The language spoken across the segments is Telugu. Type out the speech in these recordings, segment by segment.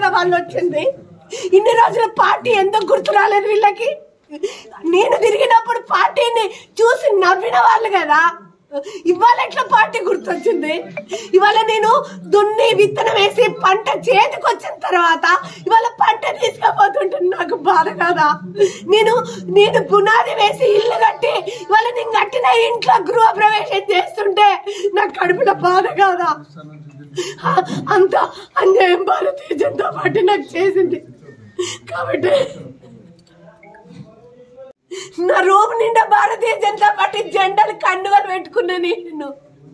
కదా వాళ్ళు వచ్చింది ఇన్ని రోజుల పార్టీ ఎందుకు గుర్తు రాలేదు వీళ్ళకి నేను తిరిగినప్పుడు పార్టీని చూసి నవ్విన వాళ్ళు కదా ఇవాళ ఎట్లా పార్టీ గుర్తొచ్చింది ఇవాళ నేను దున్ని విత్తనం వేసి పంట చేతికి వచ్చిన తర్వాత ఇవాళ పంట తీసుకుపోతుంటుంది నాకు బాధ కదా నేను నేను పునాది వేసి ఇల్లు కట్టి ఇవాళ నేను కట్టిన ఇంట్లో గృహ ప్రవేశం చేస్తుంటే నాకు కడుపులో బాధ కాదా ఆ, అంత అన్యాయం భారతీయ జనతా పార్టీ నాకు చేసింది కాబట్టి నా రూమ్ నిండా భారతీయ జనతా పార్టీ జెండాలు కండువలు పెట్టుకున్నా నేను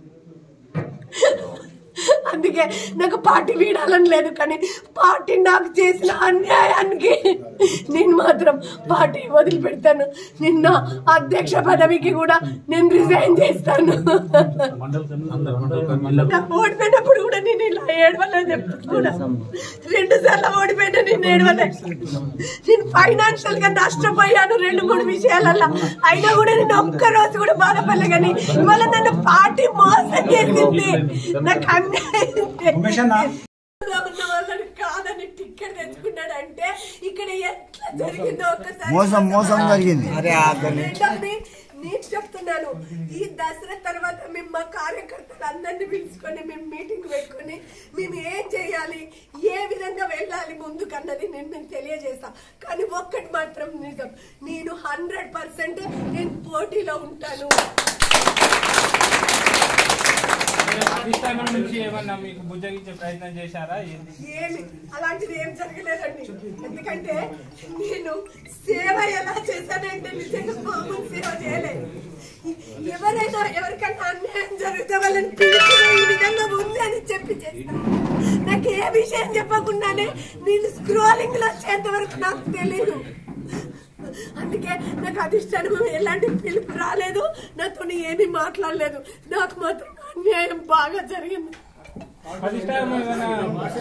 అందుకే నాకు పార్టీ వీడాలని లేదు కానీ పార్టీ నాకు చేసిన అన్యాయానికి నేను మాత్రం పార్టీ వదిలిపెడతాను నిన్న అధ్యక్ష పదవికి కూడా నేను రిజైన్ చేస్తాను నాకు ఓడిపోయినప్పుడు కూడా నేను ఇలా ఏడవలేదు ఎప్పుడు కూడా రెండు సార్లు ఓడిపోయినా నేను ఏడవలేదు నేను ఫైనాన్షియల్ గా నష్టపోయాను రెండు మూడు విషయాలలో అయినా కూడా నేను ఒక్క రోజు కూడా బాధపడలే కానీ ఇవాళ నన్ను పార్టీ మోసం చేసింది నాకు అన్యాయం ఉన్న వాళ్ళని కాదని టికెట్ తెచ్చుకున్నాడు అంటే ఇక్కడ ఎట్లా జరిగిందో ఒక్కసారి మోసం మోసం జరిగింది రెండోది నేను చెప్తున్నాను ఈ దసరా తర్వాత మేము మా కార్యకర్తలు అందరినీ పిలుచుకొని మేము మీటింగ్ పెట్టుకొని మేము ఏం చేయాలి ఏ విధంగా వెళ్ళాలి ముందుకన్నది నేను మేము తెలియజేస్తాం కానీ ఒక్కటి మాత్రం నిజం నేను హండ్రెడ్ పర్సెంట్ నేను పోటీలో ఉంటాను అధిష్టానం నుంచి ఏమన్నా మీకు బుజ్జగించే ప్రయత్నం చేశారా ఏంది ఏమి అలాంటిది ఏం జరగలేదండి ఎందుకంటే నేను సేవ ఎలా చేశానంటే నిజంగా మామూలు సేవ చేయలేదు ఎవరైనా ఎవరికైనా అన్యాయం జరిగితే వాళ్ళని పిలుచుకుని ఈ విధంగా ఉంది అని చెప్పి చేస్తాను నాకు ఏ విషయం చెప్పకుండానే నేను స్క్రోలింగ్ లో వచ్చేంత వరకు నాకు తెలియదు అందుకే నాకు అధిష్టానం ఎలాంటి పిలుపు రాలేదు నాతో ఏమీ మాట్లాడలేదు నాకు మాత్రం అన్యాయం బాగా జరిగింది అధిష్టానం ఏమైనా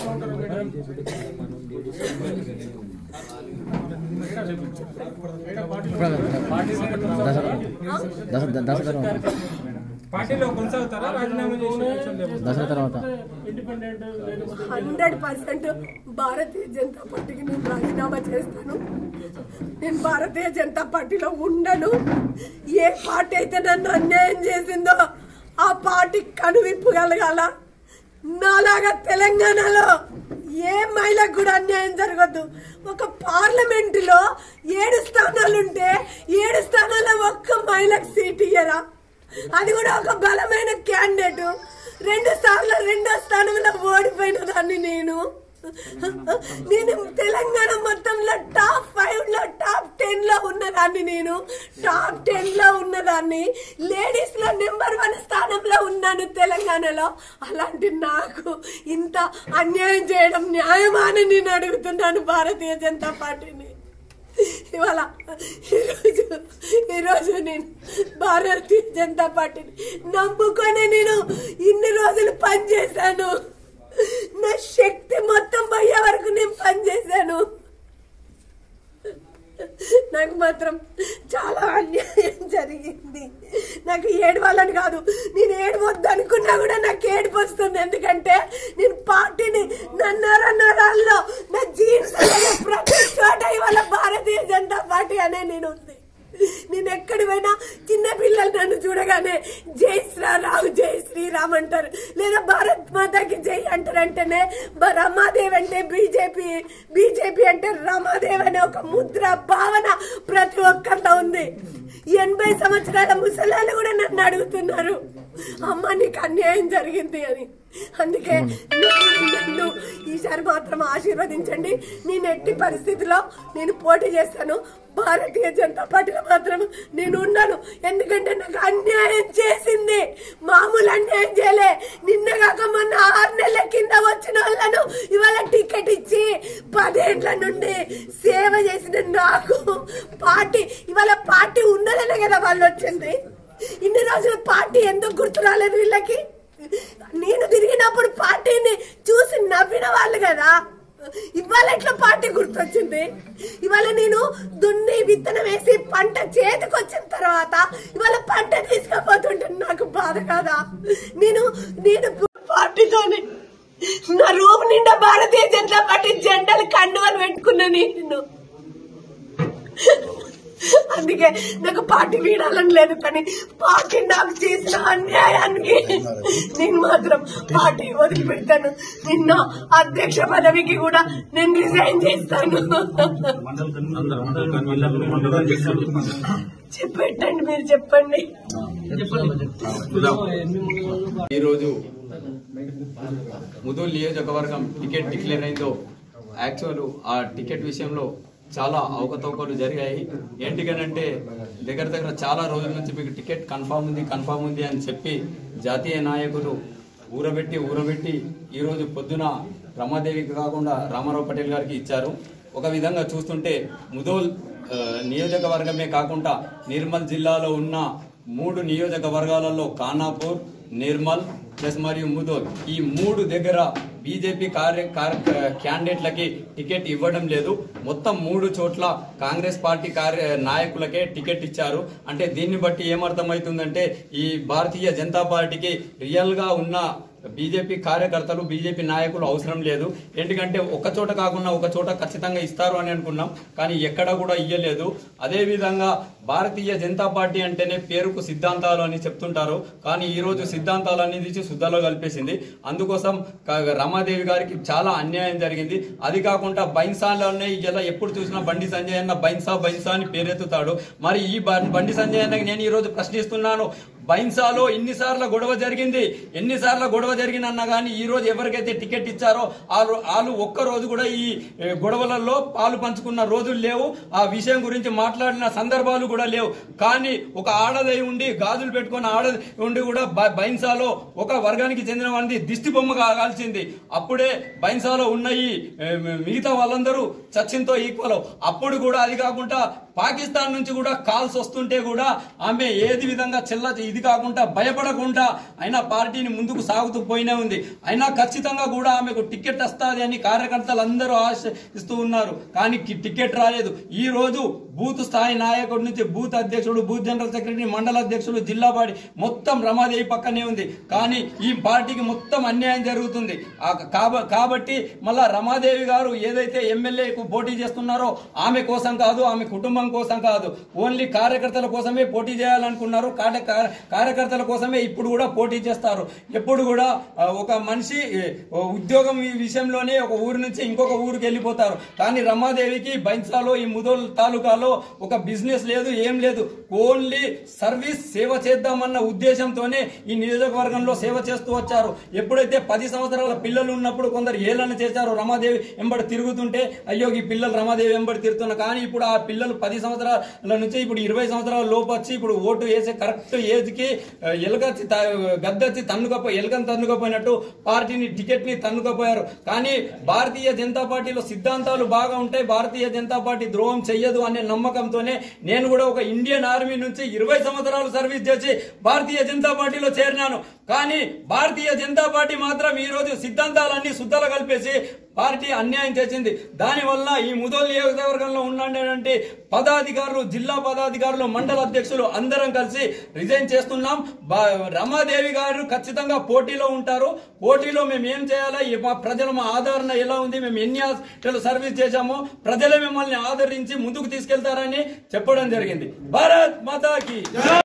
దసరా దసరా తర్వాత పార్టీలో కొనసాగుతారా రాజీనామా చేసి ఎలక్షన్ లేకపోతే దసరా తర్వాత హండ్రెడ్ పర్సెంట్ భారతీయ జనతా పార్టీకి నేను రాజీనామా చేస్తాను నేను భారతీయ జనతా పార్టీలో ఉండను ఏ పార్టీ అయితే నన్ను అన్యాయం చేసిందో ఆ పార్టీ కనువిప్పు కలగాల నాలాగా తెలంగాణలో ఏ మహిళకు కూడా అన్యాయం జరగద్దు ఒక పార్లమెంటులో ఏడు స్థానాలుంటే ఏడు స్థానాల్లో ఒక్క మహిళకు సీట్ ఇయ్యరా అది కూడా ఒక బలమైన క్యాండిడేట్ రెండు సార్లు రెండో స్థానంలో ఓడిపోయిన దాన్ని నేను నేను తెలంగాణ మొత్తంలో టాప్ ఫైవ్ లో టాప్ టెన్ లో ఉన్నదాన్ని నేను టాప్ టెన్ లో ఉన్నదాన్ని లేడీస్ లో నెంబర్ వన్ స్థానంలో ఉన్నాను తెలంగాణలో అలాంటి నాకు ఇంత అన్యాయం చేయడం న్యాయమా అని నేను అడుగుతున్నాను భారతీయ జనతా పార్టీని ఇవాళ ఈరోజు ఈరోజు నేను భారతీయ జనతా పార్టీని నమ్ముకొని నేను ఇన్ని రోజులు పనిచేశాను నా శక్తి మొత్తం పోయే వరకు నేను పనిచేశాను నాకు మాత్రం చాలా అన్యాయం జరిగింది నాకు ఏడవాలని కాదు నేను ఏడవద్దు అనుకున్నా కూడా నాకు ఏడుపు వస్తుంది ఎందుకంటే నేను పార్టీని నా నర నరాల్లో నా జీన్స్ ప్రతి చోట ఇవాళ భారతీయ జనతా పార్టీ అనే నేను ఉంది నేను ఎక్కడి పోయినా చిన్న పిల్లలు నన్ను చూడగానే జై శ్రీరామ్ జై శ్రీరామ్ అంటారు లేదా భారత్ మాతాకి జై అంటారంటేనే బ- రమాదేవ్ అంటే బీజేపీ బీజేపీ అంటే రమాదేవ్ అనే ఒక ముద్ర భావన ప్రతి ఒక్కరిలో ఉంది ఎనభై సంవత్సరాల ముసలాళ్ళు కూడా నన్ను అడుగుతున్నారు అమ్మ నీకు అన్యాయం జరిగింది అని అందుకే నన్ను- నన్ను ఈసారి మాత్రం ఆశీర్వదించండి నేను ఎట్టి పరిస్థితిలో నేను పోటీ చేస్తాను భారతీయ జనతా పార్టీలో మాత్రం నేను ఉన్నాను ఎందుకంటే నాకు అన్యాయం చేసింది మామూలు అన్యాయం చేయలే నిన్న కాక మొన్న ఆరు నెలల కింద వచ్చిన వాళ్ళను ఇవాళ టికెట్ ఇచ్చి పదేండ్ల నుండి సేవ చేసిన నాకు పార్టీ ఇవాళ పార్టీ ఉన్నదనే కదా వాళ్ళు వచ్చింది ఇన్ని రోజులు పార్టీ ఎందుకు గుర్తు రాలేదు వీళ్ళకి నేను తిరిగినప్పుడు పార్టీని చూసి నవ్విన వాళ్ళు కదా ఇవాళ ఎట్లా పార్టీ గుర్తొచ్చింది ఇవాళ నేను దున్ని విత్తనం వేసి పంట చేతికి వచ్చిన తర్వాత ఇవాళ పంట తీసుకుపోతుంటే నాకు బాధ కదా నేను నేను పార్టీతోని నా రూమ్ నిండా భారతీయ జనతా పార్టీ జెండా నేను అందుకే నాకు పార్టీ వీడాలని లేదు కానీ పార్టీ నాకు చేసిన అన్యాయానికి నేను మాత్రం పార్టీ వదిలిపెడతాను నిన్న అధ్యక్ష పదవికి కూడా నేను రిజైన్ చేస్తాను చెప్పండి మీరు చెప్పండి ఈరోజు ముదూల్ నియోజకవర్గం టికెట్ డిక్లేర్ అయిందో యాక్చువల్ ఆ టికెట్ విషయంలో చాలా అవకతవకలు జరిగాయి ఏంటికనంటే దగ్గర దగ్గర చాలా రోజుల నుంచి మీకు టికెట్ కన్ఫామ్ ఉంది కన్ఫామ్ ఉంది అని చెప్పి జాతీయ నాయకులు ఊరబెట్టి ఊరబెట్టి ఈరోజు పొద్దున రమాదేవికి కాకుండా రామారావు పటేల్ గారికి ఇచ్చారు ఒక విధంగా చూస్తుంటే ముదోల్ ఆ, నియోజకవర్గమే కాకుండా నిర్మల్ జిల్లాలో ఉన్న మూడు నియోజకవర్గాలలో ఖానాపూర్ నిర్మల్ ప్లస్ మరియు ముదోల్ ఈ మూడు దగ్గర బీజేపీ కార్య కార్య- క్యాండిడేట్లకి టికెట్ ఇవ్వడం లేదు మొత్తం మూడు చోట్ల కాంగ్రెస్ పార్టీ కార్య నాయకులకే టికెట్ ఇచ్చారు అంటే దీన్ని బట్టి ఏమర్థమవుతుందంటే ఈ భారతీయ జనతా పార్టీకి రియల్ గా ఉన్న బీజేపీ కార్యకర్తలు బీజేపీ నాయకులు అవసరం లేదు ఎందుకంటే ఒక చోట కాకుండా ఒక చోట ఖచ్చితంగా ఇస్తారు అని అనుకున్నాం కానీ ఎక్కడ కూడా ఇయ్యలేదు అదే విధంగా భారతీయ జనతా పార్టీ అంటేనే పేరుకు సిద్ధాంతాలు అని చెప్తుంటారు కానీ ఈ రోజు సిద్ధాంతాలన్నీ తీసి శుద్ధలో కలిపేసింది అందుకోసం క- రమాదేవి గారికి చాలా అన్యాయం జరిగింది అది కాకుండా బైన్సాలోనే ఇలా ఎప్పుడు చూసినా బండి సంజయ్ అన్న బైన్సా బైన్సా అని పేరెత్తుతాడు మరి ఈ బ- బండి సంజయ్ అన్నకి నేను ఈ రోజు ప్రశ్నిస్తున్నాను బైన్సాలో ఎన్నిసార్లు గొడవ జరిగింది ఎన్నిసార్లు గొడవ జరిగిందన్నా కానీ ఈ రోజు ఎవరికైతే టికెట్ ఇచ్చారో వాళ్ళు వాళ్ళు ఒక్క రోజు కూడా ఈ ఏ, గొడవలలో పాలు పంచుకున్న రోజులు లేవు ఆ విషయం గురించి మాట్లాడిన సందర్భాలు కూడా లేవు కానీ ఒక ఆడదై ఉండి గాజులు పెట్టుకున్న ఆడది ఉండి కూడా బ- బైన్సాలో ఒక వర్గానికి చెందిన వాడిని దిష్టి బొమ్మ కాల్చింది అప్పుడే బైన్సాలో ఉన్న ఈ ఏ, మిగతా వాళ్ళందరూ చచ్చింతో ఈక్వల్ అప్పుడు కూడా అది కాకుండా పాకిస్తాన్ నుంచి కూడా కాల్స్ వస్తుంటే కూడా ఆమె ఏది విధంగా చెల్ల ఇది కాకుండా భయపడకుండా అయినా పార్టీని ముందుకు సాగుతూ పోయినే ఉంది అయినా ఖచ్చితంగా కూడా ఆమెకు టికెట్ వస్తుంది అని కార్యకర్తలు అందరూ ఆశిస్తూ ఉన్నారు కానీ కి- టికెట్ రాలేదు ఈ రోజు బూత్ స్థాయి నాయకుడి నుంచి బూత్ అధ్యక్షుడు బూత్ జనరల్ సెక్రటరీ మండల అధ్యక్షుడు జిల్లా పార్టీ మొత్తం రమాదేవి పక్కనే ఉంది కానీ ఈ పార్టీకి మొత్తం అన్యాయం జరుగుతుంది ఆ కాబ- కాబట్టి మళ్ళా రమాదేవి గారు ఏదైతే ఎమ్మెల్యేకు పోటీ చేస్తున్నారో ఆమె కోసం కాదు ఆమె కుటుంబం కోసం కాదు ఓన్లీ కార్యకర్తల కోసమే పోటీ చేయాలనుకున్నారు కార్య- కార్య- కార్యకర్తల కోసమే ఇప్పుడు కూడా పోటీ చేస్తారు ఎప్పుడు కూడా ఆ, ఒక మనిషి ఏ, ఓ ఉద్యోగం ఈ విషయంలోనే ఒక ఊరు నుంచి ఇంకొక ఊరికి వెళ్ళిపోతారు కానీ రమాదేవికి బైన్సాలో ఈ ముదోల్ తాలూకాలో ఒక బిజినెస్ లేదు ఏం లేదు ఓన్లీ సర్వీస్ సేవ చేద్దామన్న ఉద్దేశంతోనే ఈ నియోజకవర్గంలో సేవ చేస్తూ వచ్చారు ఎప్పుడైతే పది సంవత్సరాల పిల్లలు ఉన్నప్పుడు కొందరు ఏలన చేశారు రమాదేవి వెంబడి తిరుగుతుంటే అయ్యో ఈ పిల్లలు రమాదేవి వెంబడి తిరుగుతున్నారు కానీ ఇప్పుడు ఆ పిల్లలు పది సంవత్సరాల నుంచి ఇప్పుడు ఇరవై సంవత్సరాల లోపు వచ్చి ఇప్పుడు ఓటు వేసే కరెక్ట్ ఏజ్ కి ఆ, ఎలుగచ్చి త- గద్దచ్చి తన్నుకపో ఎలుకని తన్నుకపోయినట్టు పార్టీని టికెట్ ని తన్నుకపోయారు కానీ భారతీయ జనతా పార్టీలో సిద్ధాంతాలు బాగా ఉంటాయి భారతీయ జనతా పార్టీ ద్రోహం చెయ్యదు అనే నమ్మకంతోనే నేను కూడా ఒక ఇండియన్ ఆర్మీ నుంచి ఇరవై సంవత్సరాలు సర్వీస్ చేసి భారతీయ జనతా పార్టీలో చేరినాను కానీ భారతీయ జనతా పార్టీ మాత్రం ఈ రోజు సిద్ధాంతాలన్నీ శుద్ధలు కలిపేసి పార్టీ అన్యాయం చేసింది దానివల్ల ఈ ముదోల్ నియోజకవర్గంలో ఉన్నటువంటి పదాధికారులు జిల్లా పదాధికారులు మండల అధ్యక్షులు అందరం కలిసి రిజైన్ చేస్తున్నాం బా- రమాదేవి గారు ఖచ్చితంగా పోటీలో ఉంటారు పోటీలో మేము ఏం చేయాలి ఈ మా ప్రజల మా ఆదరణ ఎలా ఉంది మేము ఎన్ని హాస్పిటల్ సర్వీస్ చేశామో ప్రజలే మిమ్మల్ని ఆదరించి ముందుకు తీసుకెళ్తారని చెప్పడం జరిగింది భారత్ మాతాకి